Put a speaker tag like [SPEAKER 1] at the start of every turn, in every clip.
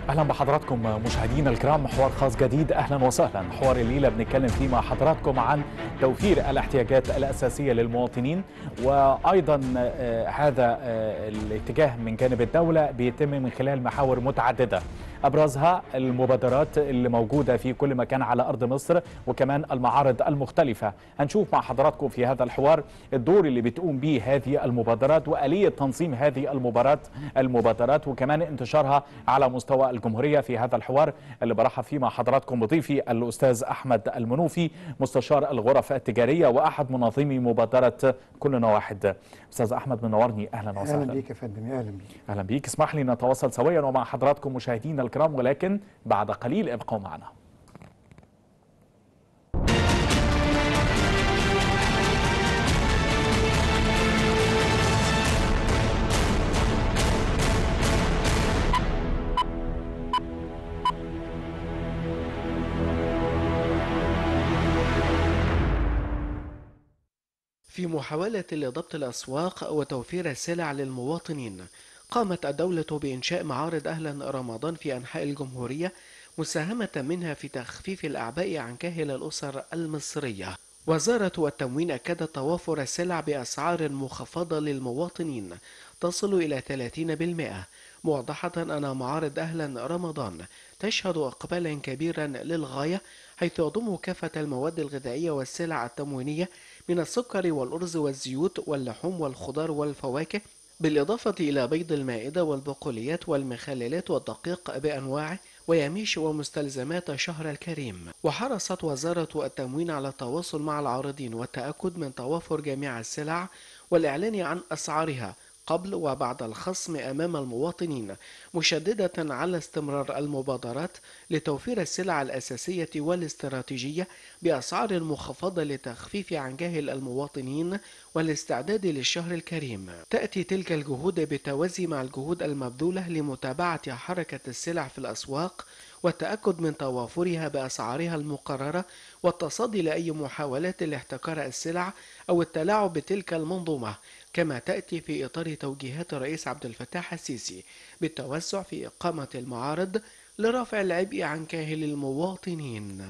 [SPEAKER 1] اهلا بحضراتكم مشاهدينا الكرام حوار خاص جديد اهلا وسهلا حوار الليله بنتكلم فيه مع حضراتكم عن توفير الاحتياجات الاساسيه للمواطنين وايضا آه، هذا آه، الاتجاه من جانب الدوله بيتم من خلال محاور متعدده ابرزها المبادرات اللي موجوده في كل مكان على ارض مصر وكمان المعارض المختلفه هنشوف مع حضراتكم في هذا الحوار الدور اللي بتقوم به هذه المبادرات واليه تنظيم هذه المباراه المبادرات وكمان انتشارها على مستوى الجمهوريه في هذا الحوار اللي برحب فيه مع حضراتكم بضيفي الاستاذ احمد المنوفي مستشار الغرف التجاريه واحد منظمي مبادره كلنا واحد استاذ احمد منورني اهلا وسهلا
[SPEAKER 2] اهلا بيك يا فندم اهلا بيك
[SPEAKER 1] اهلا بيك اسمح لي نتواصل سويا ومع حضراتكم مشاهدينا الكرام ولكن بعد قليل ابقوا معنا
[SPEAKER 3] في محاولة لضبط الأسواق وتوفير السلع للمواطنين قامت الدولة بإنشاء معارض أهلا رمضان في أنحاء الجمهورية مساهمة منها في تخفيف الأعباء عن كاهل الأسر المصرية وزارة التموين أكدت توافر السلع بأسعار مخفضة للمواطنين تصل إلى 30% موضحة أن معارض أهلا رمضان تشهد إقبالا كبيرا للغاية حيث يضم كافة المواد الغذائية والسلع التموينية من السكر والأرز والزيوت واللحوم والخضار والفواكه بالإضافة إلى بيض المائدة والبقوليات والمخللات والدقيق بأنواعه ويميش ومستلزمات شهر الكريم وحرصت وزارة التموين على التواصل مع العارضين والتأكد من توافر جميع السلع والإعلان عن أسعارها قبل وبعد الخصم أمام المواطنين مشددة على استمرار المبادرات لتوفير السلع الأساسية والاستراتيجية بأسعار مخفضة لتخفيف عن جاهل المواطنين والاستعداد للشهر الكريم تأتي تلك الجهود بالتوازي مع الجهود المبذولة لمتابعة حركة السلع في الأسواق والتأكد من توافرها بأسعارها المقررة والتصدي لأي محاولات لاحتكار السلع أو التلاعب بتلك المنظومة كما تأتي في إطار توجيهات الرئيس عبد الفتاح السيسي بالتوسع في إقامة المعارض لرفع العبء عن كاهل المواطنين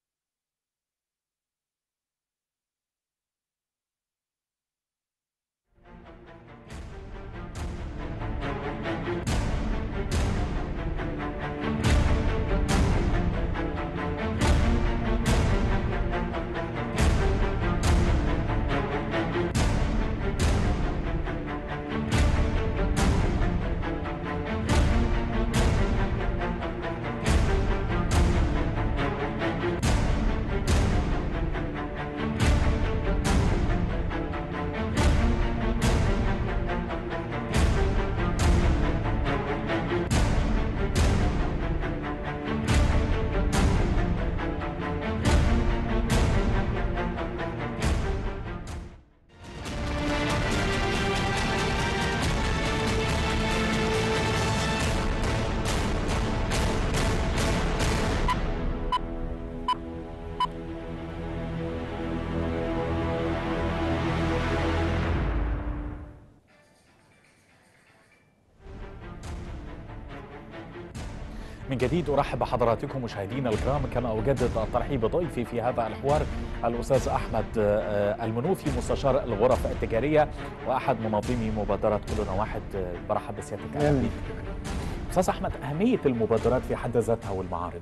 [SPEAKER 1] من جديد ارحب بحضراتكم مشاهدينا الكرام كما اجدد الترحيب بضيفي في هذا الحوار الاستاذ احمد آه، المنوفي مستشار الغرف التجاريه واحد منظمي مبادره كلنا واحد آه، برحب بسيادتك
[SPEAKER 2] اهلا
[SPEAKER 1] اهلا
[SPEAKER 2] بيك
[SPEAKER 1] بيك استاذ احمد اهميه المبادرات في حد ذاتها والمعارض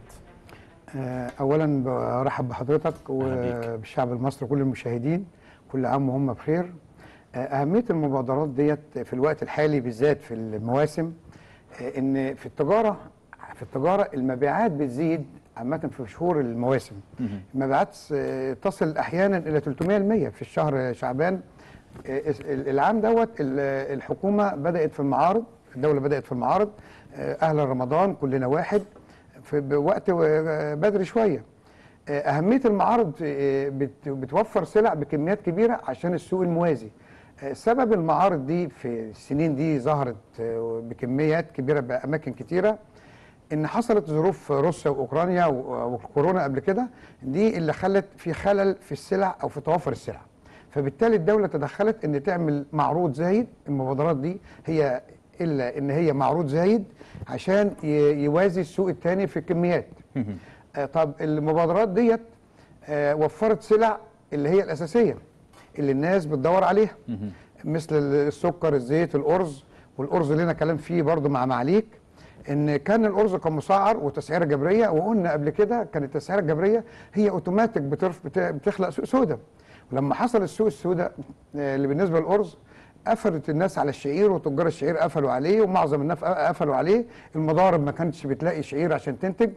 [SPEAKER 2] آه، اولا برحب بحضرتك
[SPEAKER 1] أهلا
[SPEAKER 2] وبالشعب المصري كل المشاهدين كل عام وهم بخير آه، اهميه المبادرات ديت في الوقت الحالي بالذات في المواسم آه، ان في التجاره في التجاره المبيعات بتزيد عامه في شهور المواسم المبيعات آه، تصل احيانا الى 300% في الشهر شعبان آه، ال- العام دوت ال- الحكومه بدات في المعارض الدوله بدات في المعارض آه، اهلا رمضان كلنا واحد في بوقت آه، بدري شويه آه، اهميه المعارض آه، بت- بتوفر سلع بكميات كبيره عشان السوق الموازي آه، سبب المعارض دي في السنين دي ظهرت آه، بكميات كبيره باماكن كتيره ان حصلت ظروف روسيا واوكرانيا و- والكورونا قبل كده دي اللي خلت في خلل في السلع او في توافر السلع فبالتالي الدوله تدخلت ان تعمل معروض زايد المبادرات دي هي الا ان هي معروض زايد عشان ي- يوازي السوق الثاني في الكميات آه، طب المبادرات ديت آه، وفرت سلع اللي هي الاساسيه اللي الناس بتدور عليها مثل السكر الزيت الارز والارز اللي لنا كلام فيه برضو مع معاليك ان كان الارز كان مسعر وتسعيره جبريه وقلنا قبل كده كانت التسعيره الجبريه هي اوتوماتيك بترف بت- بتخلق سوق سوداء ولما حصل السوق السوداء آه، اللي بالنسبه للارز قفلت الناس على الشعير وتجار الشعير قفلوا عليه ومعظم الناس قفلوا عليه المضارب ما كانتش بتلاقي شعير عشان تنتج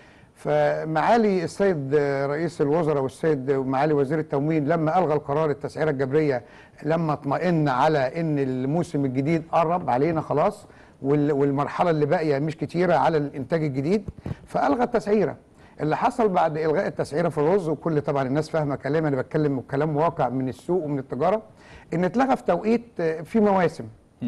[SPEAKER 2] فمعالي السيد رئيس الوزراء والسيد معالي وزير التموين لما الغى القرار التسعيره الجبريه لما اطمئن على ان الموسم الجديد قرب علينا خلاص وال- والمرحله اللي باقيه مش كتيره على الانتاج الجديد فالغى التسعيره اللي حصل بعد الغاء التسعيره في الرز وكل طبعا الناس فاهمه كلامي انا بتكلم كلام واقع من السوق ومن التجاره ان اتلغى في توقيت آه، في مواسم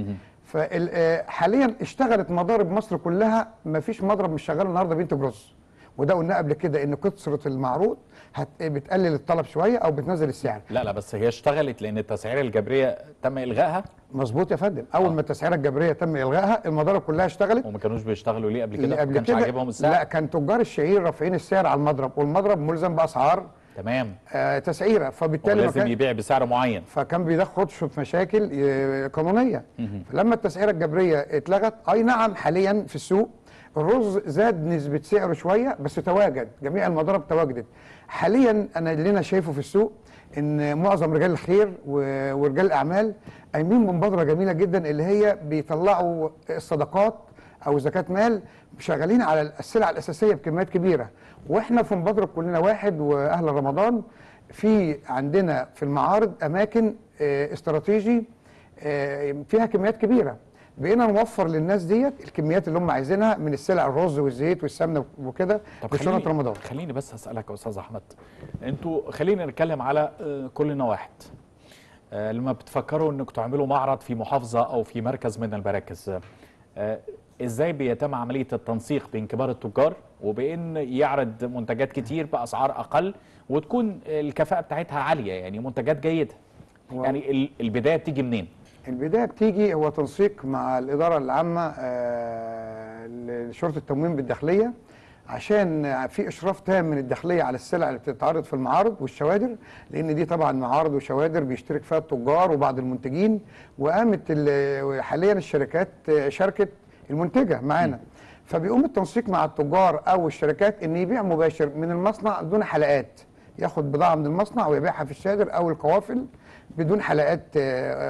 [SPEAKER 2] فحاليا اشتغلت مضارب مصر كلها ما فيش مضرب مش شغال النهارده بينتج رز وده قلنا قبل كده ان كثره المعروض هت... بتقلل الطلب شويه او بتنزل السعر
[SPEAKER 1] لا لا بس هي اشتغلت لان التسعيره الجبريه تم الغائها
[SPEAKER 2] مظبوط يا فندم اول
[SPEAKER 1] آه.
[SPEAKER 2] ما التسعيره الجبريه تم الغائها المضارب كلها اشتغلت
[SPEAKER 1] وما كانوش بيشتغلوا ليه قبل
[SPEAKER 2] اللي
[SPEAKER 1] كده ما
[SPEAKER 2] قبل
[SPEAKER 1] كانش
[SPEAKER 2] كده
[SPEAKER 1] عاجبهم السعر
[SPEAKER 2] لا كان تجار الشعير رافعين السعر على المضرب والمضرب ملزم باسعار
[SPEAKER 1] تمام
[SPEAKER 2] آه تسعيره
[SPEAKER 1] هو
[SPEAKER 2] فبالتالي ما
[SPEAKER 1] لازم
[SPEAKER 2] كان-
[SPEAKER 1] يبيع بسعر معين
[SPEAKER 2] فكان بيخش في مشاكل آه، قانونيه فلما التسعيره الجبريه اتلغت اي نعم حاليا في السوق الرز زاد نسبه سعره شويه بس تواجد جميع المضارب تواجدت حاليا انا اللي انا شايفه في السوق ان معظم رجال الخير و- ورجال الاعمال قايمين بمبادره جميله جدا اللي هي بيطلعوا الصدقات او زكاه مال شغالين على السلع الاساسيه بكميات كبيره واحنا في مبادره كلنا واحد واهل رمضان في عندنا في المعارض اماكن آه، استراتيجي آه، فيها كميات كبيره بقينا نوفر للناس ديت الكميات اللي هم عايزينها من السلع الرز والزيت والسمنه وكده
[SPEAKER 1] طب
[SPEAKER 2] لشنطه
[SPEAKER 1] خليني
[SPEAKER 2] رمضان
[SPEAKER 1] خليني بس اسالك يا استاذ احمد انتوا خلينا نتكلم على آه، كلنا واحد آه، لما بتفكروا انكم تعملوا معرض في محافظه او في مركز من المراكز آه، ازاي بيتم عمليه التنسيق بين كبار التجار وبين يعرض منتجات كتير باسعار اقل وتكون الكفاءه بتاعتها عاليه يعني منتجات جيده
[SPEAKER 2] هو-
[SPEAKER 1] يعني ال- البدايه بتيجي منين
[SPEAKER 2] البدايه بتيجي هو تنسيق مع الاداره العامه آه، لشرطه التموين بالداخليه عشان في اشراف تام من الداخليه على السلع اللي بتتعرض في المعارض والشوادر لان دي طبعا معارض وشوادر بيشترك فيها التجار وبعض المنتجين وقامت ال- حاليا الشركات آه، شاركت المنتجه معانا فبيقوم التنسيق مع التجار او الشركات ان يبيع مباشر من المصنع دون حلقات ياخد بضاعه من المصنع ويبيعها في الشادر او القوافل بدون حلقات آه،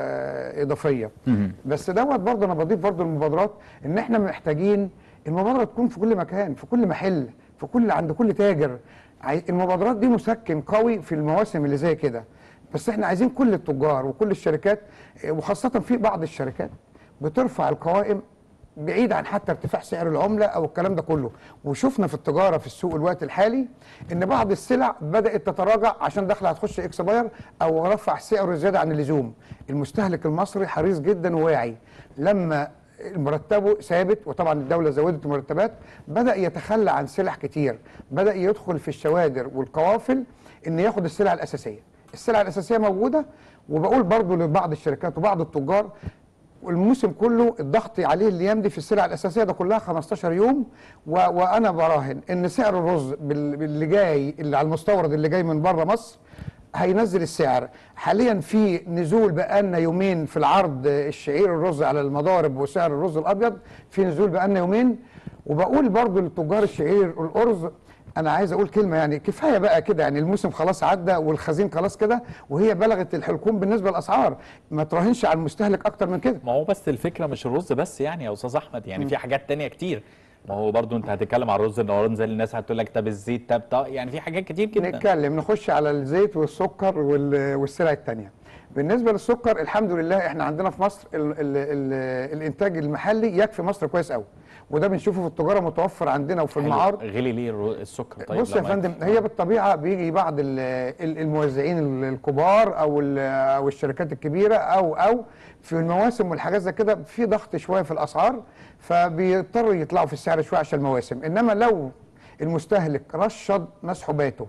[SPEAKER 2] آه، اضافيه بس دوت برضه انا بضيف برضه المبادرات ان احنا محتاجين المبادره تكون في كل مكان في كل محل في كل عند كل تاجر عاي- المبادرات دي مسكن قوي في المواسم اللي زي كده بس احنا عايزين كل التجار وكل الشركات آه، وخاصه في بعض الشركات بترفع القوائم بعيد عن حتى ارتفاع سعر العمله او الكلام ده كله وشفنا في التجاره في السوق الوقت الحالي ان بعض السلع بدات تتراجع عشان داخله هتخش اكسباير او رفع سعره زياده عن اللزوم المستهلك المصري حريص جدا وواعي لما مرتبه ثابت وطبعا الدوله زودت المرتبات بدا يتخلى عن سلع كتير بدا يدخل في الشوادر والقوافل ان ياخد السلع الاساسيه السلع الاساسيه موجوده وبقول برضو لبعض الشركات وبعض التجار والموسم كله الضغط عليه الايام دي في السلع الاساسيه ده كلها 15 يوم و... وانا براهن ان سعر الرز بال... باللي جاي اللي على المستورد اللي جاي من بره مصر هينزل السعر حاليا في نزول بقالنا يومين في العرض الشعير الرز على المضارب وسعر الرز الابيض في نزول بقالنا يومين وبقول برضو لتجار الشعير والارز انا عايز اقول كلمه يعني كفايه بقى كده يعني الموسم خلاص عدى والخزين خلاص كده وهي بلغت الحلقوم بالنسبه للاسعار ما تراهنش على المستهلك اكتر من كده
[SPEAKER 1] ما هو بس الفكره مش الرز بس يعني يا استاذ احمد يعني في حاجات تانية كتير ما هو برضو انت هتتكلم على الرز النهارده الناس هتقول لك طب الزيت طب طب يعني في حاجات كتير جدا
[SPEAKER 2] نتكلم نخش على الزيت والسكر وال- والسلع التانية بالنسبة للسكر الحمد لله احنا عندنا في مصر ال ال ال الانتاج المحلي يكفي مصر كويس قوي وده بنشوفه في التجارة متوفر عندنا وفي
[SPEAKER 1] حلو.
[SPEAKER 2] المعارض
[SPEAKER 1] غلي ليه الر- السكر طيب
[SPEAKER 2] بص يا
[SPEAKER 1] لما
[SPEAKER 2] فندم
[SPEAKER 1] يكفي؟
[SPEAKER 2] هي بالطبيعه بيجي بعض ال- ال- الموزعين ال- الكبار او ال- او الشركات الكبيره او او في المواسم والحاجات زي كده في ضغط شويه في الاسعار فبيضطروا يطلعوا في السعر شويه عشان المواسم انما لو المستهلك رشد مسحوباته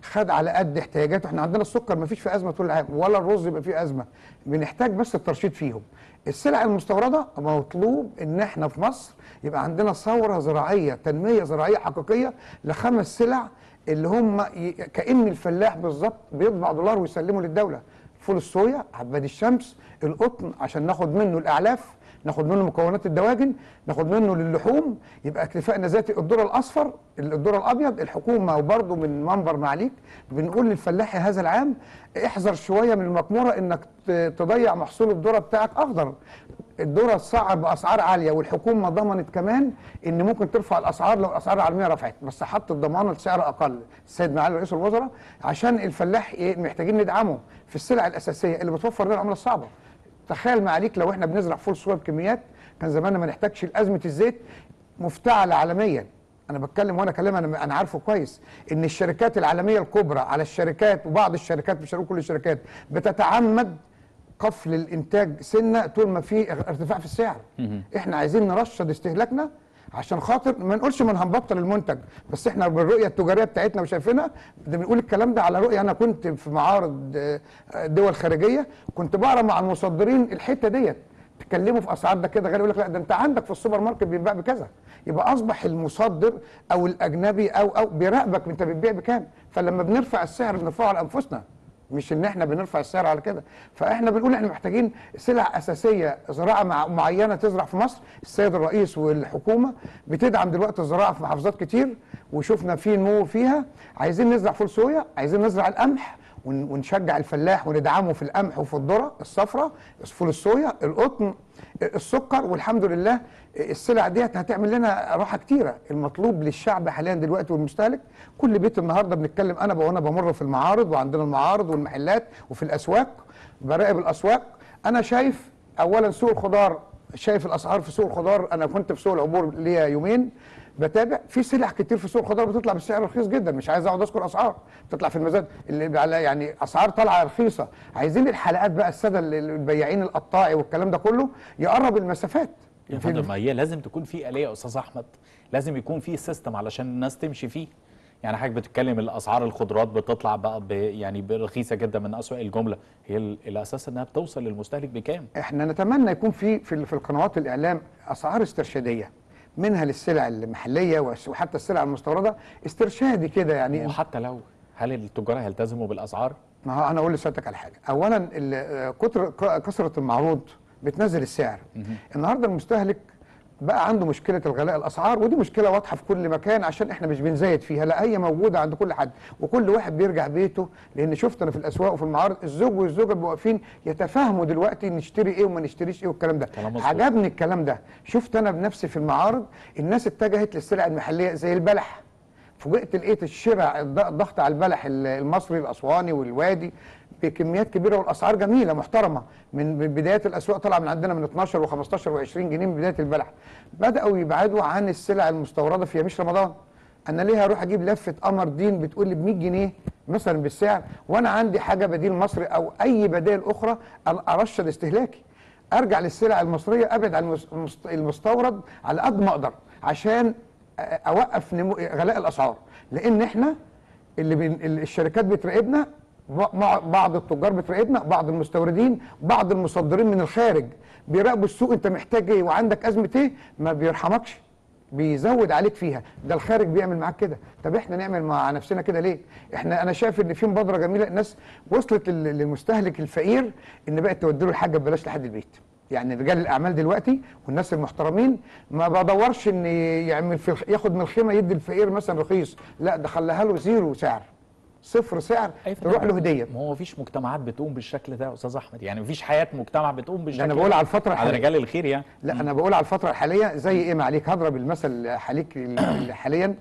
[SPEAKER 2] خد على قد احتياجاته احنا عندنا السكر ما فيش فيه ازمه طول العام ولا الرز يبقى فيه ازمه بنحتاج بس الترشيد فيهم السلع المستورده مطلوب ان احنا في مصر يبقى عندنا ثوره زراعيه تنميه زراعيه حقيقيه لخمس سلع اللي هم ي- كأن الفلاح بالظبط بيطبع دولار ويسلمه للدوله فول الصويا عباد الشمس القطن عشان ناخد منه الاعلاف ناخد منه مكونات الدواجن ناخد منه للحوم يبقى اكتفائنا ذاتي الذره الاصفر الذره الابيض الحكومه وبرضه من منبر معاليك بنقول للفلاح هذا العام احذر شويه من المكموره انك ت- تضيع محصول الذره بتاعك اخضر الذره اتسعر باسعار عاليه والحكومه ضمنت كمان ان ممكن ترفع الاسعار لو الاسعار العالميه رفعت بس حط الضمانه لسعر اقل السيد معالي رئيس الوزراء عشان الفلاح إيه؟ محتاجين ندعمه في السلع الاساسيه اللي بتوفر لنا العمله الصعبه تخيل معاليك لو احنا بنزرع فول صويا بكميات كان زماننا ما نحتاجش لازمه الزيت مفتعله عالميا انا بتكلم وانا كلام انا انا عارفه كويس ان الشركات العالميه الكبرى على الشركات وبعض الشركات مش هنقول كل الشركات بتتعمد قفل الانتاج سنه طول ما في ارتفاع في السعر احنا عايزين نرشد استهلاكنا عشان خاطر ما نقولش من هنبطل المنتج بس احنا بالرؤيه التجاريه بتاعتنا وشايفينها ده بنقول الكلام ده على رؤيه انا كنت في معارض آه، آه، دول خارجيه كنت بقرا مع المصدرين الحته ديت تكلموا في اسعار ده كده غالي يقول لك لا ده انت عندك في السوبر ماركت بيتباع بكذا يبقى اصبح المصدر او الاجنبي او او بيراقبك انت بتبيع بكام فلما بنرفع السعر بنرفعه على انفسنا مش ان احنا بنرفع السعر على كده فاحنا بنقول احنا محتاجين سلع اساسيه زراعه مع معينه تزرع في مصر السيد الرئيس والحكومه بتدعم دلوقتي الزراعه في محافظات كتير وشفنا في نمو فيها عايزين نزرع فول صويا عايزين نزرع القمح ون- ونشجع الفلاح وندعمه في القمح وفي الذره الصفراء فول الصويا القطن السكر والحمد لله السلع ديت هتعمل لنا راحه كتيره المطلوب للشعب حاليا دلوقتي والمستهلك كل بيت النهارده بنتكلم انا وانا بمر في المعارض وعندنا المعارض والمحلات وفي الاسواق براقب الاسواق انا شايف اولا سوق الخضار شايف الاسعار في سوق الخضار انا كنت في سوق العبور ليا يومين بتابع في سلع كتير في سوق الخضار بتطلع بسعر رخيص جدا مش عايز اقعد اذكر اسعار بتطلع في المزاد اللي على يعني اسعار طالعه رخيصه عايزين الحلقات بقى الساده ال- البياعين القطاعي والكلام ده كله يقرب المسافات
[SPEAKER 1] يا
[SPEAKER 2] في-
[SPEAKER 1] فندم ما هي لازم تكون في آلية يا أستاذ أحمد لازم يكون في سيستم علشان الناس تمشي فيه يعني حضرتك بتتكلم الأسعار الخضروات بتطلع بقى ب يعني برخيصة جدا من أسواق الجملة هي ال- الأساس إنها بتوصل للمستهلك بكام
[SPEAKER 2] احنا نتمنى يكون في في, ال- في القنوات الاعلام اسعار استرشاديه منها للسلع المحليه وس- وحتى السلع المستورده استرشادي كده يعني
[SPEAKER 1] وحتى لو هل التجار هيلتزموا بالأسعار
[SPEAKER 2] ما هو انا اقول لسيادتك على حاجه اولا ال- آه، كتر ك- كثره المعروض بتنزل السعر النهارده المستهلك بقى عنده مشكله الغلاء الاسعار ودي مشكله واضحه في كل مكان عشان احنا مش بنزايد فيها لا هي موجوده عند كل حد وكل واحد بيرجع بيته لان شفت انا في الاسواق وفي المعارض الزوج والزوجه بيبقوا واقفين يتفاهموا دلوقتي نشتري ايه وما نشتريش ايه والكلام ده
[SPEAKER 1] كلام مظبوط.
[SPEAKER 2] عجبني الكلام ده شفت انا بنفسي في المعارض الناس اتجهت للسلع المحليه زي البلح فوجئت لقيت الشراء الض- الضغط على البلح ال- المصري الاسواني والوادي بكميات كبيره والاسعار جميله محترمه من من بدايه الاسواق طلع من عندنا من 12 و15 و20 جنيه من بدايه البلح بداوا يبعدوا عن السلع المستورده في مش رمضان انا ليه هروح اجيب لفه قمر دين بتقول لي ب 100 جنيه مثلا بالسعر وانا عندي حاجه بديل مصري او اي بدائل اخرى أ- ارشد استهلاكي ارجع للسلع المصريه ابعد عن المس- المست- المستورد على قد ما اقدر عشان أ- اوقف نمو غلاء الاسعار لان احنا اللي بين ال- الشركات بتراقبنا ب- مع- بعض التجار بتراقبنا بعض المستوردين بعض المصدرين من الخارج بيراقبوا السوق انت محتاج ايه وعندك ازمه ايه ما بيرحمكش بيزود عليك فيها ده الخارج بيعمل معاك كده طب احنا نعمل مع نفسنا كده ليه احنا انا شايف ان في مبادره جميله الناس وصلت لل- للمستهلك الفقير ان بقت تودي له الحاجه ببلاش لحد البيت يعني رجال الاعمال دلوقتي والناس المحترمين ما بدورش ان يعمل في الخ- ياخد من الخيمه يدي الفقير مثلا رخيص لا ده خلاها له زيرو سعر صفر سعر
[SPEAKER 1] أي
[SPEAKER 2] تروح له هديه
[SPEAKER 1] ما هو مفيش مجتمعات بتقوم بالشكل ده يا أستاذ أحمد يعني مفيش حياة مجتمع بتقوم بالشكل
[SPEAKER 2] ده انا
[SPEAKER 1] ده
[SPEAKER 2] بقول على الفتره
[SPEAKER 1] على
[SPEAKER 2] الحاليه
[SPEAKER 1] رجال الخير يعني
[SPEAKER 2] لا انا بقول على الفتره الحاليه زي ايه معليك هضرب المثل حاليك ال- حاليا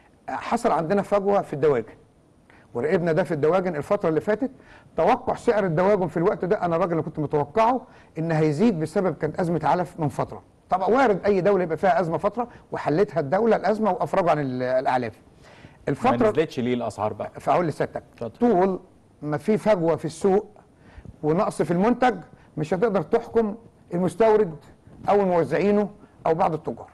[SPEAKER 2] حصل عندنا فجوه في الدواجن وراقبنا ده في الدواجن الفتره اللي فاتت توقع سعر الدواجن في الوقت ده انا الراجل اللي كنت متوقعه ان هيزيد بسبب كانت ازمه علف من فتره طبعا وارد اي دوله يبقى فيها ازمه فتره وحلتها الدوله الازمه وافرجوا عن ال- الاعلاف
[SPEAKER 1] ما
[SPEAKER 2] الفتره
[SPEAKER 1] نزلتش ليه الأسعار بقى
[SPEAKER 2] فاقول لسيادتك
[SPEAKER 1] اتفضل.
[SPEAKER 2] طول ما في فجوه في السوق ونقص في المنتج مش هتقدر تحكم المستورد او موزعينه او بعض التجار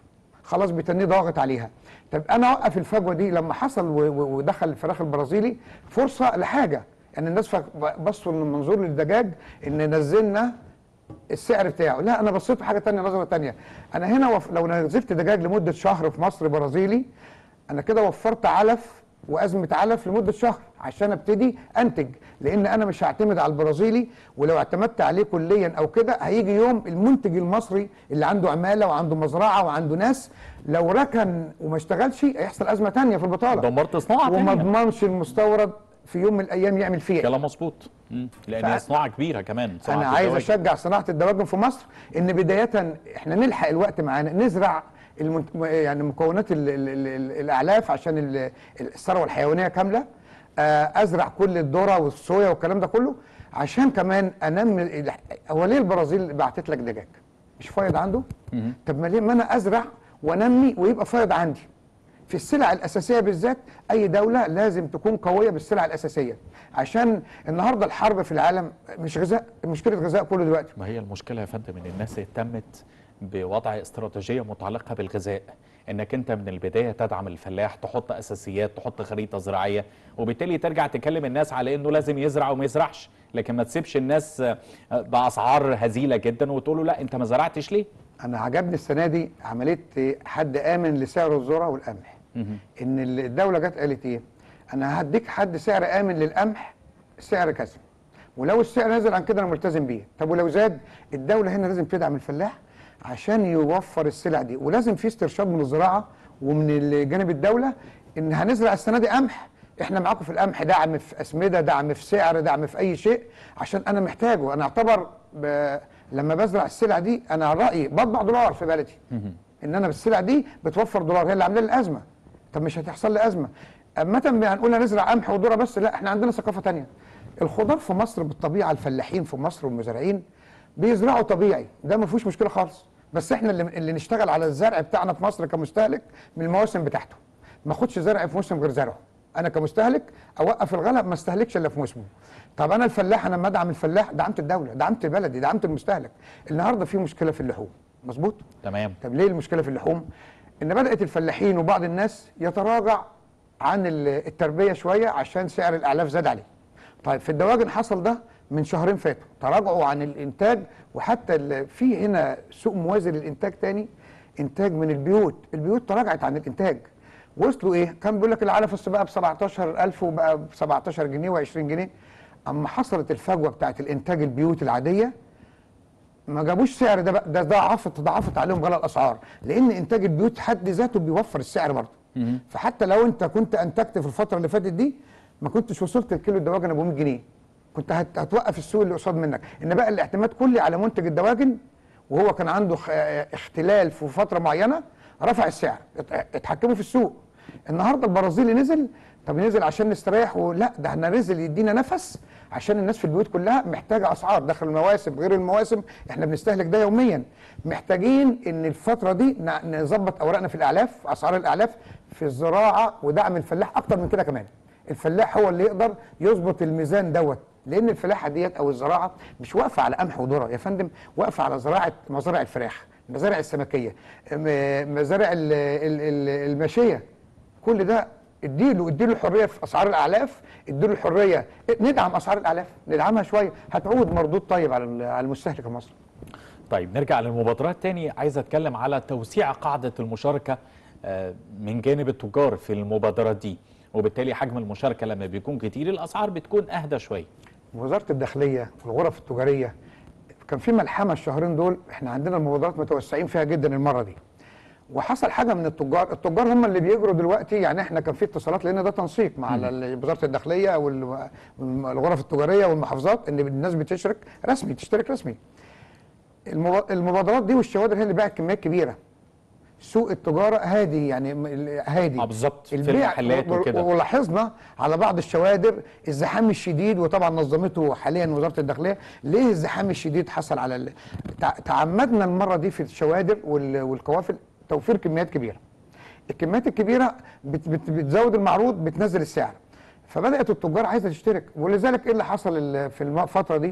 [SPEAKER 2] خلاص بتنيه ضاغط عليها طب انا اوقف الفجوه دي لما حصل و- و- ودخل الفراخ البرازيلي فرصه لحاجه يعني الناس فك- بصوا من منظور للدجاج ان نزلنا السعر بتاعه لا انا بصيت حاجه تانية نظره تانية انا هنا وف... لو نزلت دجاج لمده شهر في مصر برازيلي انا كده وفرت علف وازمه علف لمده شهر عشان ابتدي انتج لان انا مش هعتمد على البرازيلي ولو اعتمدت عليه كليا او كده هيجي يوم المنتج المصري اللي عنده عماله وعنده مزرعه وعنده ناس لو ركن وما اشتغلش هيحصل ازمه تانية في البطاله
[SPEAKER 1] دمرت صناعه
[SPEAKER 2] وما
[SPEAKER 1] تانية.
[SPEAKER 2] اضمنش المستورد في يوم من الايام يعمل فيه إيه.
[SPEAKER 1] كلام مظبوط مم. لان
[SPEAKER 2] ف-
[SPEAKER 1] هي صناعه كبيره كمان صناعة
[SPEAKER 2] انا عايز
[SPEAKER 1] الدواجن.
[SPEAKER 2] اشجع صناعه الدواجن في مصر ان بدايه احنا نلحق الوقت معانا نزرع المنت... يعني مكونات ال... ال... ال... ال... الاعلاف عشان ال... الثروه الحيوانيه كامله آه، ازرع كل الذره والصويا والكلام ده كله عشان كمان انمي ال- هو ليه البرازيل بعتت لك دجاج مش فايض عنده طب ما ليه ما انا ازرع وانمي ويبقى فايض عندي في السلع الاساسيه بالذات اي دوله لازم تكون قويه بالسلع الاساسيه عشان النهارده الحرب في العالم مش غذاء مشكله غذاء كله دلوقتي
[SPEAKER 1] ما هي المشكله يا فندم ان الناس اهتمت بوضع استراتيجيه متعلقه بالغذاء انك انت من البدايه تدعم الفلاح تحط اساسيات تحط خريطه زراعيه وبالتالي ترجع تكلم الناس على انه لازم يزرع وما يزرعش لكن ما تسيبش الناس آه، باسعار هزيله جدا وتقول له لا انت ما زرعتش ليه
[SPEAKER 2] انا عجبني السنه دي عمليه حد امن لسعر الذره والقمح ان الدوله جت قالت ايه انا هديك حد سعر امن للقمح سعر كذا ولو السعر نزل عن كده انا ملتزم بيه طب ولو زاد الدوله هنا لازم تدعم الفلاح عشان يوفر السلع دي ولازم في استرشاد من الزراعه ومن جانب الدوله ان هنزرع السنه دي قمح احنا معاكم في القمح دعم في اسمده دعم في سعر دعم في اي شيء عشان انا محتاجه انا اعتبر ب... لما بزرع السلع دي انا على رايي بطبع دولار في بلدي ان انا بالسلع دي بتوفر دولار هي اللي عامله لي الازمه طب مش هتحصل لي ازمه اما هنقول هنزرع قمح وذره بس لا احنا عندنا ثقافه تانية الخضار في مصر بالطبيعه الفلاحين في مصر والمزارعين بيزرعوا طبيعي ده ما فيهوش مشكله خالص بس احنا اللي, اللي نشتغل على الزرع بتاعنا في مصر كمستهلك من المواسم بتاعته ما اخدش زرع في موسم غير زرعه انا كمستهلك اوقف الغلاء ما استهلكش الا في موسمه طب انا الفلاح انا لما ادعم الفلاح دعمت الدوله دعمت بلدي دعمت المستهلك النهارده في مشكله في اللحوم مظبوط
[SPEAKER 1] تمام
[SPEAKER 2] طب ليه المشكله في اللحوم ان بدات الفلاحين وبعض الناس يتراجع عن ال- التربيه شويه عشان سعر الاعلاف زاد عليه طيب في الدواجن حصل ده من شهرين فاتوا تراجعوا عن الانتاج وحتى ال- في هنا سوق موازي للانتاج تاني انتاج من البيوت البيوت تراجعت عن الانتاج وصلوا ايه كان بيقول لك العلف الص بقى ب 17000 وبقى ب 17 جنيه و20 جنيه اما حصلت الفجوه بتاعت الانتاج البيوت العاديه ما جابوش سعر ده بقى ده ضاعفت ضاعفت عليهم غلاء الاسعار لان انتاج البيوت حد ذاته بيوفر السعر برضه فحتى لو انت كنت انتجت في الفتره اللي فاتت دي ما كنتش وصلت الكيلو الدواجن ابو 100 جنيه كنت هت- هتوقف السوق اللي قصاد منك ان بقى الاعتماد كلي على منتج الدواجن وهو كان عنده خ- اختلال في فتره معينه رفع السعر ات- اتحكموا في السوق النهارده البرازيلي نزل طب نزل عشان نستريح ولا ده احنا نزل يدينا نفس عشان الناس في البيوت كلها محتاجه اسعار داخل المواسم غير المواسم احنا بنستهلك ده يوميا محتاجين ان الفتره دي ن- نظبط اوراقنا في الاعلاف اسعار الاعلاف في الزراعه ودعم الفلاح اكتر من كده كمان الفلاح هو اللي يقدر يظبط الميزان دوت لان الفلاحه ديت او الزراعه مش واقفه على قمح وذره يا فندم واقفه على زراعه مزارع الفراخ مزارع السمكيه م- مزارع ال- ال- ال- الماشيه كل ده اديله اديله حريه في اسعار الاعلاف اديله الحريه ندعم اسعار الاعلاف ندعمها شويه هتعود مردود طيب على ال- على المستهلك المصري
[SPEAKER 1] طيب نرجع للمبادرات تاني عايز اتكلم على توسيع قاعده المشاركه آه، من جانب التجار في المبادرات دي وبالتالي حجم المشاركه لما بيكون كتير الاسعار بتكون اهدى شويه
[SPEAKER 2] وزاره الداخليه والغرف التجاريه كان في ملحمه الشهرين دول احنا عندنا المبادرات متوسعين فيها جدا المره دي وحصل حاجه من التجار التجار هم اللي بيجروا دلوقتي يعني احنا كان في اتصالات لان ده تنسيق مع ال- وزاره الداخليه وال- والغرف التجاريه والمحافظات ان الناس بتشرك رسمي تشترك رسمي المبا- المبادرات دي والشوادر هي اللي باعت كميات كبيره سوق التجاره هادي يعني م- ال- هادي
[SPEAKER 1] اه بالظبط في
[SPEAKER 2] البيع
[SPEAKER 1] المحلات
[SPEAKER 2] و-
[SPEAKER 1] وكده
[SPEAKER 2] ولاحظنا على بعض الشوادر الزحام الشديد وطبعا نظمته حاليا وزاره الداخليه ليه الزحام الشديد حصل على ال... تع- تعمدنا المره دي في الشوادر وال... والقوافل توفير كميات كبيره الكميات الكبيره بت... بت... بتزود المعروض بتنزل السعر فبدات التجار عايزه تشترك ولذلك ايه اللي حصل ال- في الفتره دي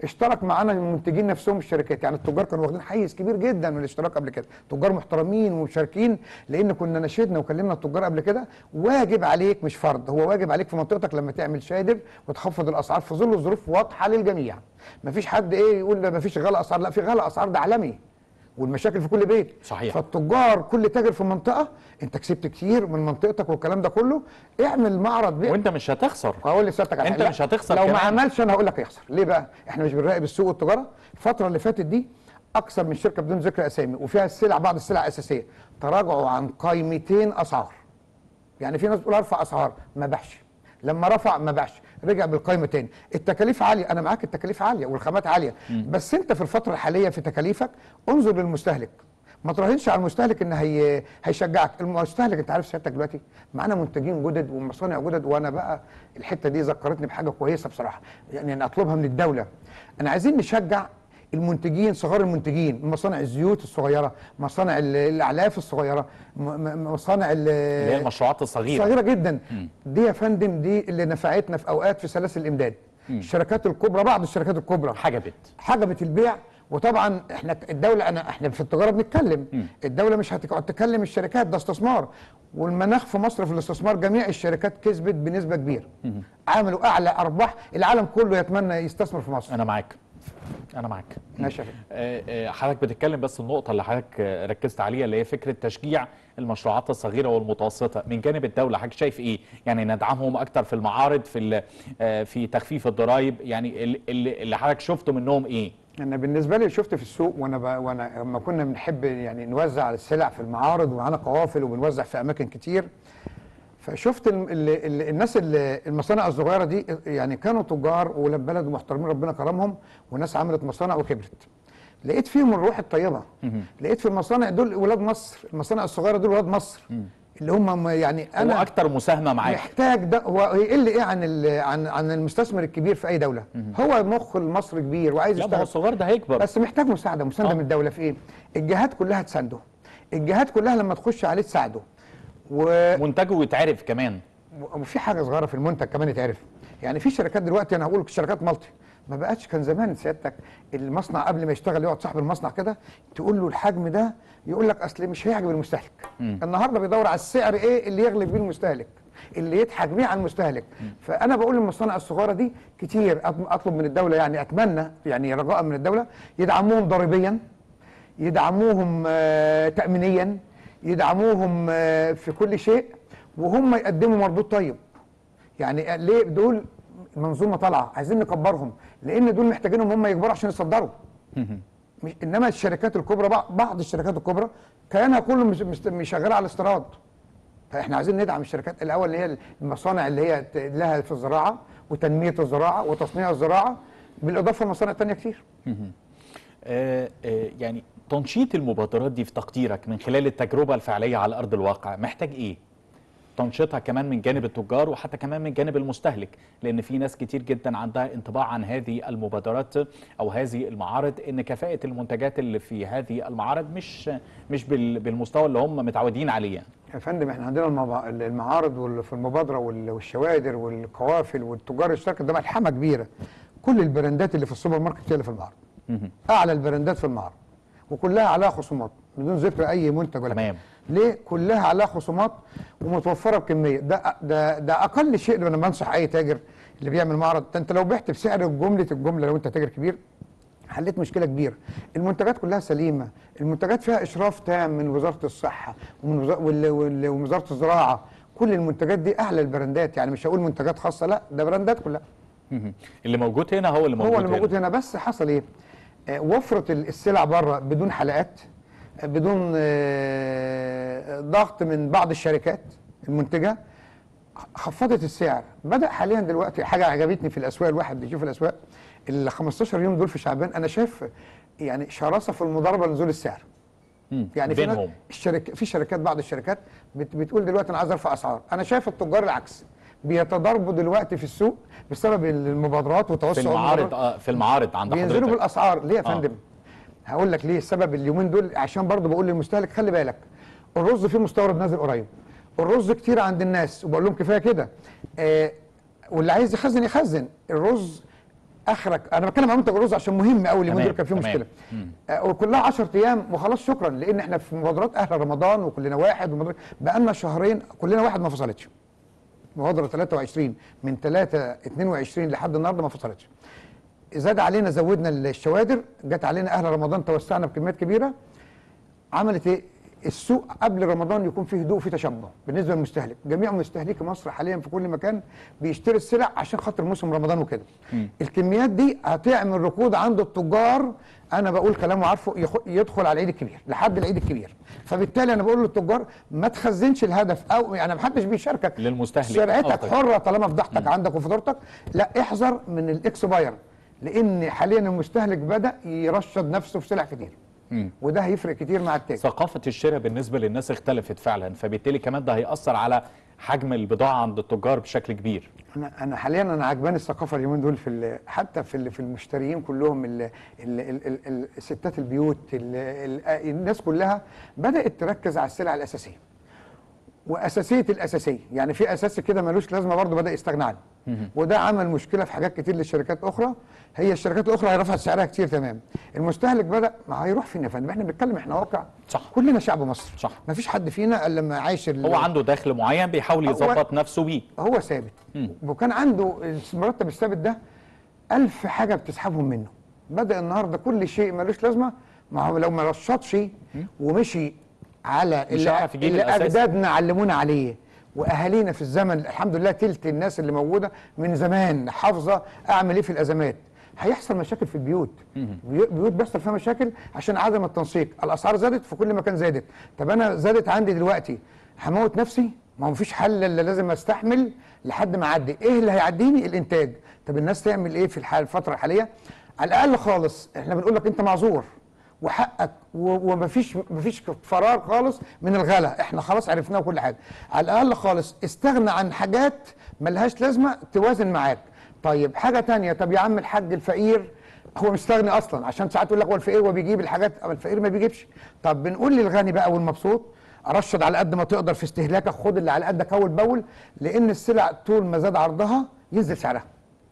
[SPEAKER 2] اشترك معانا المنتجين نفسهم الشركات يعني التجار كانوا واخدين حيز كبير جدا من الاشتراك قبل كده تجار محترمين ومشاركين لان كنا نشدنا وكلمنا التجار قبل كده واجب عليك مش فرض هو واجب عليك في منطقتك لما تعمل شادر وتخفض الاسعار في ظل الظروف واضحه للجميع مفيش حد ايه يقول ده مفيش غلاء اسعار لا في غلاء اسعار ده عالمي والمشاكل في كل بيت
[SPEAKER 1] صحيح.
[SPEAKER 2] فالتجار كل تاجر في منطقه انت كسبت كتير من منطقتك والكلام ده كله اعمل معرض بيع
[SPEAKER 1] وانت مش هتخسر
[SPEAKER 2] هقول لسيادتك على
[SPEAKER 1] انت
[SPEAKER 2] حاجة.
[SPEAKER 1] مش هتخسر
[SPEAKER 2] لو ما
[SPEAKER 1] كمان.
[SPEAKER 2] عملش انا هقول لك هيخسر ليه بقى احنا مش بنراقب السوق والتجاره الفتره اللي فاتت دي اكثر من شركه بدون ذكر اسامي وفيها السلع بعض السلع الاساسيه تراجعوا عن قائمتين اسعار يعني في ناس بتقول ارفع اسعار ما باعش لما رفع ما باعش رجع بالقائمه تاني التكاليف عاليه انا معاك التكاليف عاليه والخامات عاليه بس انت في الفتره الحاليه في تكاليفك انظر للمستهلك ما تراهنش على المستهلك ان هي هيشجعك المستهلك انت عارف سيادتك دلوقتي معانا منتجين جدد ومصانع جدد وانا بقى الحته دي ذكرتني بحاجه كويسه بصراحه يعني انا اطلبها من الدوله انا عايزين نشجع المنتجين صغار المنتجين مصانع الزيوت الصغيره مصانع ال- الاعلاف الصغيره م- م- مصانع ال-
[SPEAKER 1] اللي هي المشروعات الصغيره
[SPEAKER 2] صغيره جدا دي يا فندم دي اللي نفعتنا في اوقات في سلاسل الامداد الشركات الكبرى بعض الشركات الكبرى
[SPEAKER 1] حجبت
[SPEAKER 2] حجبت البيع وطبعا احنا الدوله انا احنا في التجاره بنتكلم الدوله مش هتقعد تكلم الشركات ده استثمار والمناخ في مصر في الاستثمار جميع الشركات كسبت بنسبه كبيره عملوا اعلى ارباح العالم كله يتمنى يستثمر في مصر
[SPEAKER 1] انا معاك انا معاك
[SPEAKER 2] ماشي يا فندم.
[SPEAKER 1] آه، آه، حضرتك بتتكلم بس النقطة اللي حضرتك آه، ركزت عليها اللي هي فكرة تشجيع المشروعات الصغيرة والمتوسطة من جانب الدولة حضرتك شايف ايه؟ يعني ندعمهم أكتر في المعارض في ال- آه، في تخفيف الضرائب يعني ال- اللي اللي حضرتك شفته منهم ايه؟
[SPEAKER 2] انا بالنسبه لي شفت في السوق وانا ب... وانا لما كنا بنحب يعني نوزع السلع في المعارض ومعانا قوافل وبنوزع في اماكن كتير فشفت ال... ال... ال... الناس اللي المصانع الصغيره دي يعني كانوا تجار ولاد بلد ومحترمين ربنا كرمهم وناس عملت مصانع وكبرت لقيت فيهم الروح الطيبه لقيت في المصانع دول ولاد مصر المصانع الصغيره دول ولاد مصر اللي هم يعني
[SPEAKER 1] أنا
[SPEAKER 2] انا
[SPEAKER 1] هو أكتر مساهمة معاك
[SPEAKER 2] محتاج ده هو يقل ايه عن ال- عن عن المستثمر الكبير في اي دوله هو مخ المصري كبير وعايز
[SPEAKER 1] لا ما هو
[SPEAKER 2] يشتغل
[SPEAKER 1] الصغير ده هيكبر
[SPEAKER 2] بس محتاج مساعده مسانده
[SPEAKER 1] آه.
[SPEAKER 2] من الدوله في ايه الجهات كلها تسانده الجهات كلها لما تخش عليه تساعده و...
[SPEAKER 1] منتجه يتعرف كمان
[SPEAKER 2] وفي حاجه صغيره في المنتج كمان يتعرف يعني في شركات دلوقتي انا هقول شركات مالتي ما بقتش كان زمان سيادتك المصنع قبل ما يشتغل يقعد صاحب المصنع كده تقول له الحجم ده يقول لك اصل مش هيعجب المستهلك النهارده بيدور على السعر ايه اللي يغلب بيه المستهلك اللي يضحك بيه على المستهلك فانا بقول للمصانع الصغيره دي كتير أط- اطلب من الدوله يعني اتمنى يعني رجاء من الدوله يدعموهم ضريبيا يدعموهم آه، تامينيا يدعموهم آه، في كل شيء وهم يقدموا مردود طيب يعني ليه دول منظومه طالعه عايزين نكبرهم لان دول محتاجينهم هم يكبروا عشان يصدروا مش انما الشركات الكبرى بعض بعض الشركات الكبرى كيانها كله مش مش- مش شغاله على الاستيراد فاحنا عايزين ندعم الشركات الاول اللي هي المصانع اللي هي ت- لها في الزراعه وتنميه الزراعه وتصنيع الزراعه بالاضافه لمصانع تانية كتير
[SPEAKER 1] آه، آه، يعني تنشيط المبادرات دي في تقديرك من خلال التجربة الفعلية على أرض الواقع محتاج إيه؟ تنشيطها كمان من جانب التجار وحتى كمان من جانب المستهلك لأن في ناس كتير جدا عندها انطباع عن هذه المبادرات أو هذه المعارض إن كفاءة المنتجات اللي في هذه المعارض مش مش بال- بالمستوى اللي هم متعودين عليه يعني.
[SPEAKER 2] يا فندم احنا عندنا المبا- المعارض وال- في المبادره وال- والشوادر والقوافل والتجار الشركه ده ملحمه كبيره كل البراندات اللي في السوبر ماركت هي اللي في المعرض اعلى البراندات في المعرض وكلها عليها خصومات بدون ذكر اي منتج ولا
[SPEAKER 1] تمام.
[SPEAKER 2] كده. ليه كلها عليها خصومات ومتوفره بكميه ده ده ده اقل شيء لما انا بنصح اي تاجر اللي بيعمل معرض ده انت لو بعت بسعر جمله الجمله لو انت تاجر كبير حليت مشكله كبيره المنتجات كلها سليمه المنتجات فيها اشراف تام من وزاره الصحه ومن وزا- وال- وال- ووزاره الزراعه كل المنتجات دي اعلى البراندات يعني مش هقول منتجات خاصه لا ده براندات كلها
[SPEAKER 1] اللي موجود هنا هو اللي موجود
[SPEAKER 2] هو اللي
[SPEAKER 1] هنا.
[SPEAKER 2] موجود هنا بس حصل ايه آه، وفرت ال- السلع بره بدون حلقات آه، بدون آه، ضغط من بعض الشركات المنتجه خفضت السعر بدا حاليا دلوقتي حاجه عجبتني في الاسواق الواحد بيشوف الاسواق ال 15 يوم دول في شعبان انا شايف يعني شراسه في المضاربه لنزول السعر
[SPEAKER 1] مم.
[SPEAKER 2] يعني في ناس-
[SPEAKER 1] بينهم
[SPEAKER 2] الشركة في شركات بعض الشركات بت بتقول دلوقتي انا عايز ارفع اسعار انا شايف التجار العكس بيتضاربوا دلوقتي في السوق بسبب المبادرات وتوسع
[SPEAKER 1] في المعارض
[SPEAKER 2] المبادرات.
[SPEAKER 1] آه في المعارض عند
[SPEAKER 2] بينزلوا
[SPEAKER 1] حضرتك
[SPEAKER 2] بالاسعار ليه يا
[SPEAKER 1] آه.
[SPEAKER 2] فندم هقول لك ليه السبب اليومين دول عشان برضه بقول للمستهلك خلي بالك الرز فيه مستورد نازل قريب الرز كتير عند الناس وبقول لهم كفايه كده آه واللي عايز يخزن يخزن الرز اخرك انا بتكلم عن منتج الرز عشان مهم قوي اليومين
[SPEAKER 1] تمام،
[SPEAKER 2] دول كان فيه
[SPEAKER 1] تمام.
[SPEAKER 2] مشكله
[SPEAKER 1] مم.
[SPEAKER 2] آه، وكلها 10 ايام وخلاص شكرا لان احنا في مبادرات اهل رمضان وكلنا واحد ومبادرات- بقالنا شهرين كلنا واحد ما فصلتش مبادره 23 من 3 22 لحد النهارده ما فصلتش زاد علينا زودنا الشوادر جت علينا اهل رمضان توسعنا بكميات كبيره عملت ايه السوق قبل رمضان يكون فيه هدوء وفيه تشبع بالنسبه للمستهلك جميع مستهلكي مصر حاليا في كل مكان بيشتري السلع عشان خاطر موسم رمضان وكده الكميات دي هتعمل ركود عند التجار انا بقول كلام عارفه يخ- يدخل على العيد الكبير لحد العيد الكبير فبالتالي انا بقول للتجار ما تخزنش الهدف او يعني ما حدش بيشاركك
[SPEAKER 1] للمستهلك.
[SPEAKER 2] سرعتك
[SPEAKER 1] آه،
[SPEAKER 2] حره طالما فضحتك عندك وفاتورتك لا احذر من الاكسباير لان حاليا المستهلك بدا يرشد نفسه في سلع كتير وده هيفرق كتير مع التاجر
[SPEAKER 1] ثقافة الشراء بالنسبة للناس اختلفت فعلا فبالتالي كمان ده هيأثر على حجم البضاعة عند التجار بشكل كبير
[SPEAKER 2] انا انا حاليا انا عجباني الثقافه اليومين دول في ال- حتى في ال- في المشتريين كلهم ال ال ال ال ال ستات البيوت ال ال الناس كلها بدات تركز على السلع الاساسيه واساسيه الاساسيه يعني في اساسي كده ملوش لازمه برضه بدا يستغنى عنه وده عمل مشكله في حاجات كتير للشركات اخرى هي الشركات الاخرى هي رفعت سعرها كتير تمام المستهلك بدا ما هيروح فين يا فندم احنا بنتكلم احنا واقع
[SPEAKER 1] صح.
[SPEAKER 2] كلنا شعب مصر
[SPEAKER 1] صح.
[SPEAKER 2] ما فيش حد فينا الا لما عايش ال-
[SPEAKER 1] هو عنده دخل معين بيحاول
[SPEAKER 2] هو-
[SPEAKER 1] يظبط نفسه بيه
[SPEAKER 2] هو ثابت وكان عنده المرتب الثابت ده ألف حاجة بتسحبهم منه بدأ النهاردة كل شيء ملوش لازمة ما هو لو ما رشطش ومشي على
[SPEAKER 1] مش
[SPEAKER 2] اللي,
[SPEAKER 1] هيعرف يجيب
[SPEAKER 2] اللي
[SPEAKER 1] الأساس.
[SPEAKER 2] أجدادنا علمونا عليه وأهالينا في الزمن الحمد لله تلت الناس اللي موجودة من زمان حافظة أعمل إيه في الأزمات هيحصل مشاكل في البيوت بيو- بيوت بيحصل فيها مشاكل عشان عدم التنسيق الاسعار زادت في كل مكان زادت طب انا زادت عندي دلوقتي هموت نفسي ما هو مفيش حل الا لازم استحمل لحد ما اعدي ايه اللي هيعديني الانتاج طب الناس تعمل ايه في الحال الفتره الحاليه على الاقل خالص احنا بنقول لك انت معذور وحقك و- ومفيش مفيش فراغ خالص من الغلا احنا خلاص عرفناه وكل حاجه على الاقل خالص استغنى عن حاجات ملهاش لازمه توازن معاك طيب حاجه تانية طب يا عم الحاج الفقير هو مستغني اصلا عشان ساعات يقول لك هو الفقير هو بيجيب الحاجات أو الفقير ما بيجيبش طب بنقول للغني بقى والمبسوط رشد على قد ما تقدر في استهلاكك خد اللي على قدك اول باول لان السلع طول ما زاد عرضها ينزل سعرها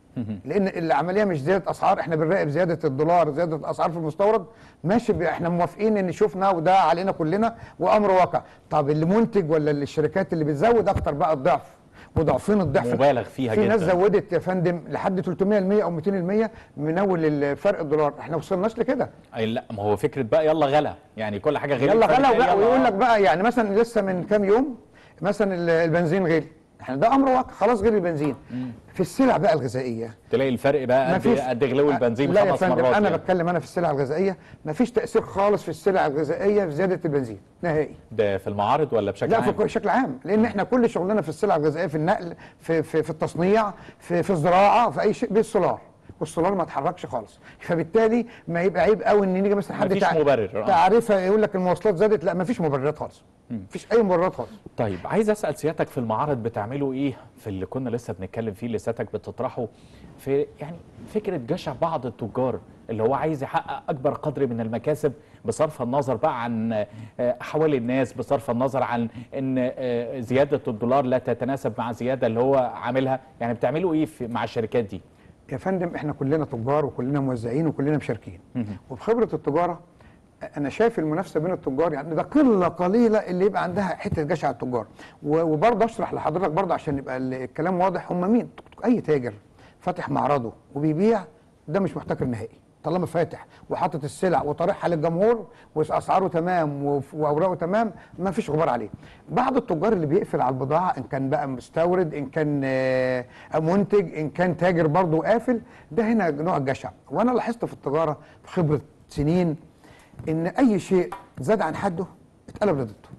[SPEAKER 2] لان العمليه مش زياده اسعار احنا بنراقب زياده الدولار زياده الاسعار في المستورد ماشي ب- احنا موافقين ان شفنا وده علينا كلنا وامر واقع طب اللي منتج ولا اللي الشركات اللي بتزود اكتر بقى الضعف وضعفين الضعف
[SPEAKER 1] مبالغ فيها
[SPEAKER 2] في ناس
[SPEAKER 1] جداً.
[SPEAKER 2] زودت يا فندم لحد 300% او 200% من اول الفرق الدولار احنا ما وصلناش لكده
[SPEAKER 1] أي لا ما هو فكرة بقى يلا غلا يعني كل حاجة غير
[SPEAKER 2] يلا غلا وبقى ويقول لك بقى يعني مثلا لسه من كام يوم مثلا ال- البنزين غلي احنا ده امر واقع خلاص غلي البنزين في السلع بقى الغذائيه
[SPEAKER 1] تلاقي الفرق بقى قد
[SPEAKER 2] مفيش-
[SPEAKER 1] قد غلو البنزين
[SPEAKER 2] لا يا
[SPEAKER 1] خمس
[SPEAKER 2] فندم
[SPEAKER 1] مرات
[SPEAKER 2] انا
[SPEAKER 1] يعني.
[SPEAKER 2] بتكلم انا في السلع الغذائيه مفيش تاثير خالص في السلع الغذائيه في زياده البنزين نهائي
[SPEAKER 1] ده في المعارض ولا بشكل
[SPEAKER 2] لا
[SPEAKER 1] عام؟
[SPEAKER 2] في بشكل عام لان احنا كل شغلنا في السلع الغذائيه في النقل في في, في التصنيع في في الزراعه في اي شيء بالسولار والسولار ما اتحركش خالص فبالتالي ما يبقى عيب قوي ان نيجي مثلا حد
[SPEAKER 1] مفيش مبرر، آه.
[SPEAKER 2] تعرفه يقول لك المواصلات زادت لا مفيش مبررات خالص مفيش اي مبررات خالص
[SPEAKER 1] طيب عايز اسال سيادتك في المعرض بتعملوا ايه في اللي كنا لسه بنتكلم فيه اللي سيادتك بتطرحه في يعني فكره جشع بعض التجار اللي هو عايز يحقق اكبر قدر من المكاسب بصرف النظر بقى عن آه، احوال الناس بصرف النظر عن ان آه، زياده الدولار لا تتناسب مع الزياده اللي هو عاملها يعني بتعملوا ايه في مع الشركات دي؟
[SPEAKER 2] يا فندم احنا كلنا تجار وكلنا موزعين وكلنا مشاركين وبخبره التجاره انا شايف المنافسه بين التجار يعني ده قله قليله اللي يبقى عندها حته جشع على التجار و- وبرضه اشرح لحضرتك برضه عشان يبقى ال- الكلام واضح هم مين اي تاجر فاتح معرضه وبيبيع ده مش محتكر نهائي طالما فاتح وحاطط السلع وطارحها للجمهور واسعاره تمام وف- واوراقه تمام ما فيش غبار عليه بعض التجار اللي بيقفل على البضاعه ان كان بقى مستورد ان كان آه، منتج ان كان تاجر برضه قافل ده هنا نوع الجشع وانا لاحظت في التجاره بخبره سنين ان اي شيء زاد عن حده اتقلب ضده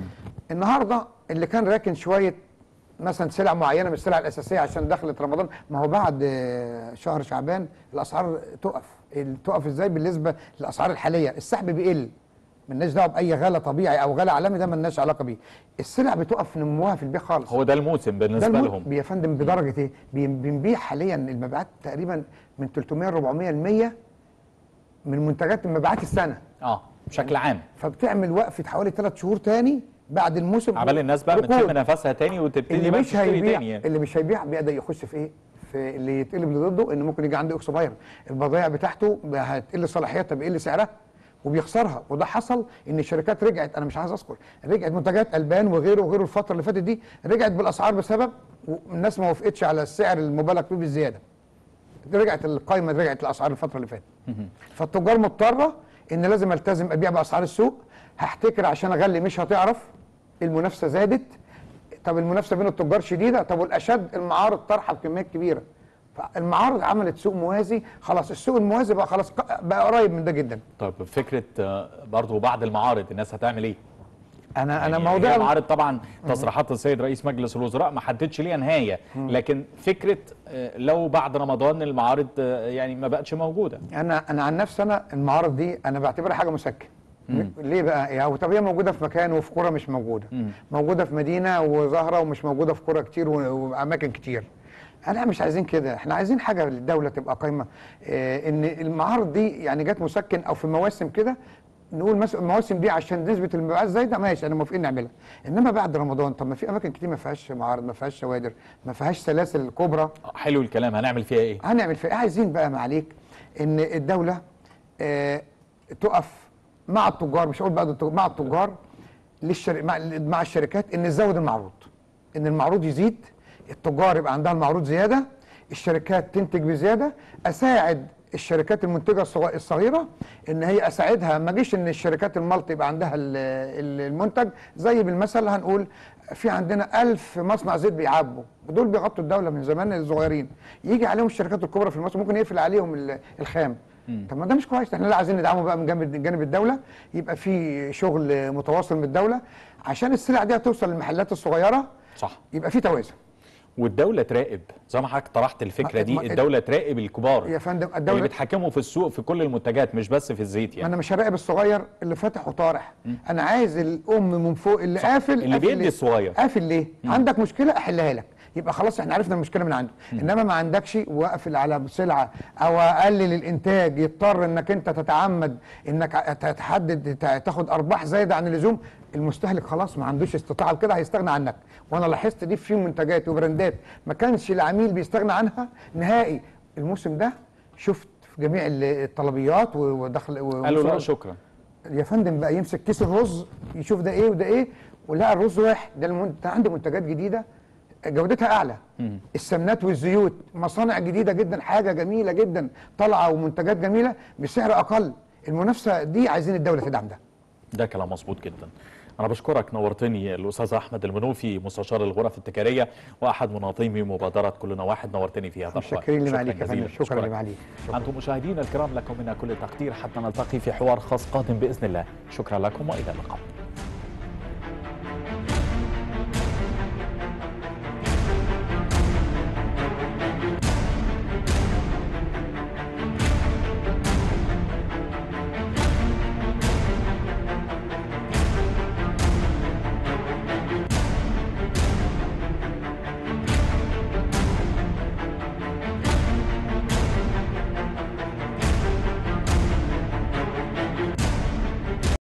[SPEAKER 2] النهارده اللي كان راكن شويه مثلا سلع معينه من السلع الاساسيه عشان دخلت رمضان ما هو بعد آه، شهر شعبان الاسعار تقف ال- تقف ازاي بالنسبه للاسعار الحاليه السحب بيقل ملناش دعوه باي غلا طبيعي او غلا عالمي ده ملناش علاقه بيه السلع بتقف نموها في البيع خالص
[SPEAKER 1] هو ده الموسم
[SPEAKER 2] ده
[SPEAKER 1] بالنسبه
[SPEAKER 2] المو-
[SPEAKER 1] لهم
[SPEAKER 2] يا فندم بدرجه ايه بي- بنبيع حاليا المبيعات تقريبا من 300 ل 400 المية من منتجات مبيعات السنه
[SPEAKER 1] اه بشكل عام
[SPEAKER 2] فبتعمل وقفه حوالي ثلاث شهور تاني بعد الموسم
[SPEAKER 1] عبال الناس بقى
[SPEAKER 2] ركود.
[SPEAKER 1] بتشم نفسها تاني وتبتدي
[SPEAKER 2] اللي
[SPEAKER 1] بقى
[SPEAKER 2] مش
[SPEAKER 1] تشتري
[SPEAKER 2] هيبيع
[SPEAKER 1] تاني يعني.
[SPEAKER 2] اللي مش هيبيع بيقدر يخش في ايه في اللي يتقلب ضده ان ممكن يجي عنده اكسباير البضائع بتاعته هتقل صلاحيتها بيقل سعرها وبيخسرها وده حصل ان الشركات رجعت انا مش عايز اذكر رجعت منتجات البان وغيره وغيره الفتره اللي فاتت دي رجعت بالاسعار بسبب الناس ما وافقتش على السعر المبالغ فيه بالزياده رجعت القائمه رجعت الاسعار الفتره اللي فاتت فالتجار مضطره ان لازم التزم ابيع باسعار السوق هحتكر عشان اغلي مش هتعرف المنافسه زادت طب المنافسه بين التجار شديده طب والاشد المعارض طرحه بكميات كبيره فالمعارض عملت سوق موازي خلاص السوق الموازي بقى خلاص بقى قريب من ده جدا
[SPEAKER 1] طيب فكره آه، برضو بعد المعارض الناس هتعمل ايه؟
[SPEAKER 2] انا انا
[SPEAKER 1] يعني
[SPEAKER 2] موضوع
[SPEAKER 1] هي المعارض طبعا تصريحات السيد رئيس مجلس الوزراء ما حددش ليها نهايه لكن فكره آه، لو بعد رمضان المعارض آه، يعني ما بقتش موجوده
[SPEAKER 2] انا انا عن نفسي انا المعارض دي انا بعتبرها حاجه مسكن ليه بقى يعني طب هي موجوده في مكان وفي قرى مش موجوده
[SPEAKER 1] مم.
[SPEAKER 2] موجوده في مدينه وظاهره ومش موجوده في قرى كتير و- واماكن كتير انا مش عايزين كده احنا عايزين حاجه للدوله تبقى قايمه اه ان المعارض دي يعني جت مسكن او في مواسم كده نقول مثلا المواسم دي عشان نسبه المبيعات زايده ماشي انا موافقين نعملها انما بعد رمضان طب ما في اماكن كتير ما فيهاش معارض ما فيهاش شوادر ما فيهاش سلاسل كبرى
[SPEAKER 1] آه، حلو الكلام هنعمل فيها ايه؟
[SPEAKER 2] هنعمل فيها إيه؟ عايزين بقى معاليك ان الدوله آه تقف مع التجار مش هقول بقى التجار مع التجار للشر... مع, مع الشركات ان تزود المعروض ان المعروض يزيد التجار يبقى عندها المعروض زياده الشركات تنتج بزياده اساعد الشركات المنتجه الصغ- الصغيره ان هي اساعدها ما اجيش ان الشركات المالت يبقى عندها ال- ال- المنتج زي بالمثل هنقول في عندنا ألف مصنع زيت بيعبوا دول بيغطوا الدوله من زمان الصغيرين يجي عليهم الشركات الكبرى في مصر ممكن يقفل عليهم ال- الخام طب ما ده مش كويس احنا لا عايزين ندعمه بقى من جانب جانب الدوله يبقى في شغل متواصل من الدوله عشان السلع دي توصل للمحلات الصغيره
[SPEAKER 1] صح
[SPEAKER 2] يبقى في توازن
[SPEAKER 1] والدوله تراقب زي ما حضرتك طرحت الفكره
[SPEAKER 2] ما-
[SPEAKER 1] دي
[SPEAKER 2] ما-
[SPEAKER 1] الدوله تراقب الكبار
[SPEAKER 2] يا فندم
[SPEAKER 1] اللي
[SPEAKER 2] الدوله
[SPEAKER 1] بيتحكموا في السوق في كل المنتجات مش بس في الزيت
[SPEAKER 2] ما
[SPEAKER 1] يعني
[SPEAKER 2] انا مش هراقب الصغير اللي فاتح وطارح انا عايز الام من فوق اللي
[SPEAKER 1] صح.
[SPEAKER 2] قافل
[SPEAKER 1] اللي
[SPEAKER 2] قافل
[SPEAKER 1] بيدي
[SPEAKER 2] ليه؟
[SPEAKER 1] الصغير.
[SPEAKER 2] قافل ليه عندك مشكله احلها لك يبقى خلاص احنا عرفنا المشكله من عنده انما ما عندكش واقفل على سلعه او اقلل الانتاج يضطر انك انت تتعمد انك ع- تحدد تا- تاخد ارباح زايده عن اللزوم المستهلك خلاص ما عندوش استطاعه كده هيستغنى عنك وانا لاحظت دي في منتجات وبراندات ما كانش العميل بيستغنى عنها نهائي الموسم ده شفت في جميع ال- الطلبيات و- ودخل و-
[SPEAKER 1] قالوا لا
[SPEAKER 2] وصول-
[SPEAKER 1] شكرا
[SPEAKER 2] يا فندم بقى يمسك كيس الرز يشوف ده ايه وده ايه ولقى الرز واحد ده المنت... عنده منتجات جديده جودتها اعلى السمنات والزيوت مصانع جديده جدا حاجه جميله جدا طالعه ومنتجات جميله بسعر اقل المنافسه دي عايزين الدوله تدعم ده
[SPEAKER 1] ده كلام مظبوط جدا انا بشكرك نورتني الاستاذ احمد المنوفي مستشار الغرف التجاريه واحد منظمي مبادره كلنا واحد نورتني في هذا الوقت.
[SPEAKER 2] متشكرين
[SPEAKER 1] شكراً
[SPEAKER 2] لمعاليك يا فندم
[SPEAKER 1] جزيلاً.
[SPEAKER 2] شكرا
[SPEAKER 1] أشكرك.
[SPEAKER 2] لمعاليك شكرا.
[SPEAKER 1] انتم مشاهدينا الكرام لكم منا كل التقدير حتى نلتقي في حوار خاص قادم باذن الله شكرا لكم والى اللقاء